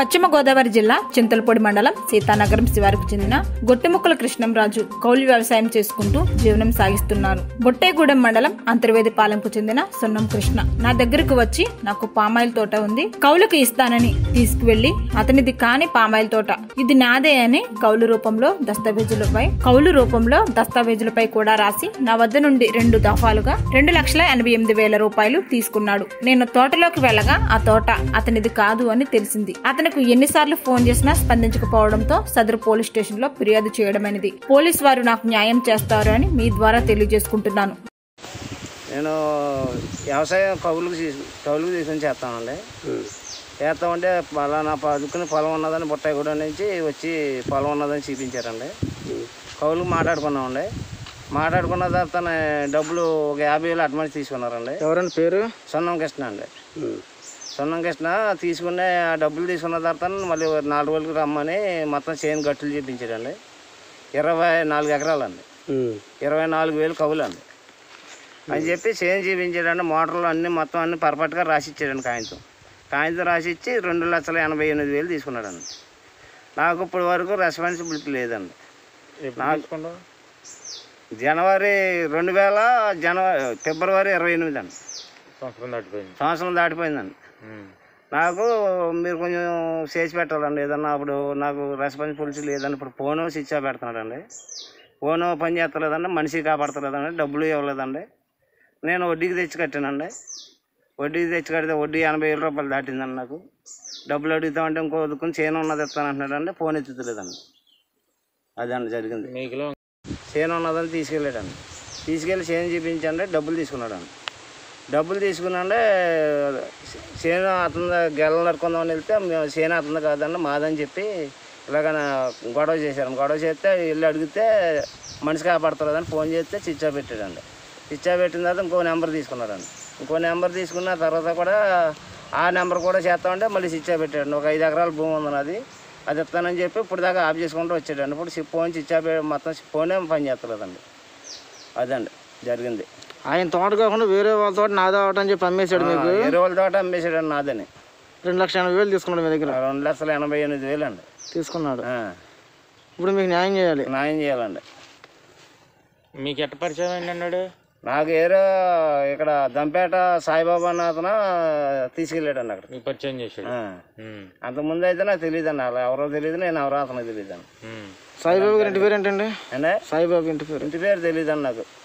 పశ్చిమ గోదావరి జిల్లా చింతలపూడి మండలం సీతానగరం శివారుకు చెందిన గొట్టెముక్కల కృష్ణంరాజు కౌలు వ్యవసాయం చేసుకుంటూ జీవనం సాగిస్తున్నారు బొట్టేగూడెం మండలం అంతర్వేదిపాలెంకు చెందిన సున్నం కృష్ణ నా దగ్గరకు వచ్చి నాకు పామాయిల్ తోట ఉంది కౌలుకు ఇస్తానని తీసుకువెళ్లి అతనిది కాని పామాయిల్ తోట ఇది నాదే అని కౌలు రూపంలో దస్తావేజులపై కౌలు రూపంలో దస్తావేజులపై కూడా రాసి నా వద్ద నుండి రెండు దఫాలుగా రెండు లక్షల ఎనభై ఎనిమిది వేల రూపాయలు తీసుకున్నాడు నేను తోటలోకి వెళ్ళగా ఆ తోట అతనిది కాదు అని తెలిసింది అతనికి ఎన్నిసార్లు ఫోన్ చేసినా స్పందించకపోవడంతో సదరు పోలీస్ స్టేషన్ లో ఫిర్యాదు చేయడమైనది పోలీస్ వారు నాకు న్యాయం చేస్తారు అని మీ ద్వారా తెలియజేసుకుంటున్నాను నేను వ్యవసాయం కౌలుకు తీసు కౌలుకు తీసుకొని చేస్తానండి చేస్తామంటే పలానా పదుకుని పొలం ఉన్నదని బుట్టాయిగూడ నుంచి వచ్చి పొలం ఉన్నదని చూపించారండి కౌలుకు మాట్లాడుకున్నామండి మాట్లాడుకున్న తర్వాత నే- డబ్బులు ఒక యాభై వేలు అడ్వాన్స్ తీసుకున్నారండి ఎవరండి పేరు సొన్నం కృష్ణ అండి సొన్నం కృష్ణ తీసుకునే ఆ డబ్బులు తీసుకున్న తర్వాత మళ్ళీ ఒక నాలుగు రోజులకు రమ్మని మొత్తం చేను గట్టులు చూపించారండి ఇరవై నాలుగు ఎకరాలండి ఇరవై నాలుగు వేలు కవులండి అని చెప్పి చేంజ్ చూపించాడండి మోటార్లు అన్ని మొత్తం అన్ని పర్ఫెక్ట్గా రాసి ఇచ్చాడండి కాగితం కాగితం రాసి ఇచ్చి రెండు లక్షల ఎనభై ఎనిమిది వేలు తీసుకున్నాడండి నాకు ఇప్పటి వరకు రెస్పాన్సిబిలిటీ లేదండి నాకు జనవరి రెండు వేల జనవరి ఫిబ్రవరి ఇరవై ఎనిమిది అండి సంవత్సరం దాటిపోయింది సంవత్సరం దాటిపోయిందండి నాకు మీరు కొంచెం చేసి పెట్టాలండి ఏదన్నా అప్పుడు నాకు రెస్పాన్సిబిలిటీ లేదండి ఇప్పుడు ఫోన్ స్విచ్ ఆఫ్ పెడుతున్నాడండి ఫోన్ పని చేస్తలేదండి మనిషి కాపాడతలేదండి డబ్బులు ఇవ్వలేదండి నేను వడ్డీకి తెచ్చి కట్టానండి వడ్డీకి తెచ్చి కడితే వడ్డీ ఎనభై వేల రూపాయలు దాటిందండి నాకు డబ్బులు అడుగుతామంటే ఇంకో వదుకుని చేను ఉన్నది ఇస్తాను అంటున్నాడండి ఫోన్ ఎత్తుతలేదండి అదండి జరిగింది మీకులో చేను ఉన్నదని తీసుకెళ్ళాడండి తీసుకెళ్ళి చేను చూపించండి డబ్బులు తీసుకున్నాడండి డబ్బులు తీసుకున్నాండే చేను అతని గెల నరుకుందామని వెళ్తే మేము చేను అతను కాదండి మాదని చెప్పి ఇలాగ గొడవ చేశారు గొడవ చేస్తే వెళ్ళి అడిగితే మనిషి కాపాడుతుందని ఫోన్ చేస్తే చిచ్చా పెట్టాడండి చిచ్చా పెట్టిన తర్వాత ఇంకో నెంబర్ తీసుకున్నాడండి ఇంకో నెంబర్ తీసుకున్న తర్వాత కూడా ఆ నెంబర్ కూడా చేస్తామంటే మళ్ళీ చిచ్చా పెట్టాడండి ఒక ఐదు ఎకరాల భూమి ఉంది నాది అది ఇస్తానని చెప్పి ఇప్పుడు దాకా ఆఫ్ చేసుకుంటూ వచ్చాడండి ఇప్పుడు సి- ఫోన్ చిచ్చా పె- మొత్తం ఫోనే పని చేస్తలేదండి అదండి జరిగింది ఆయన తోట కాకుండా వేరే వాళ్ళ తోట నాదే అవటం చెప్పి అమ్మేశాడు మీకు వేరే వాళ్ళ తోట అమ్మేసాడండి నాదని రెండు లక్షల ఎనభై వేలు తీసుకున్నాడు మీ దగ్గర రెండు లక్షల ఎనభై ఎనిమిది వేలు అండి తీసుకున్నాడు ఇప్పుడు మీకు న్యాయం చేయాలి న్యాయం చేయాలండి మీకు ఎట్ట పరిచయం అయింది అన్నాడు నాకు ఏరో ఇక్కడ దంపేట సాయిబాబా అన్న అతను తీసుకెళ్ళాడండి అక్కడ మీకు పరిచయం చేశాడు అంతకుముందు అయితే నాకు తెలియదండి అలా ఎవరో తెలియదు నేను ఎవరో అతను తెలియదండి సాయిబాబు గారి ఇంటి పేరు ఏంటండి అంటే సాయిబాబు ఇంటి పేరు ఇంటి పేరు తెలియదండి నాకు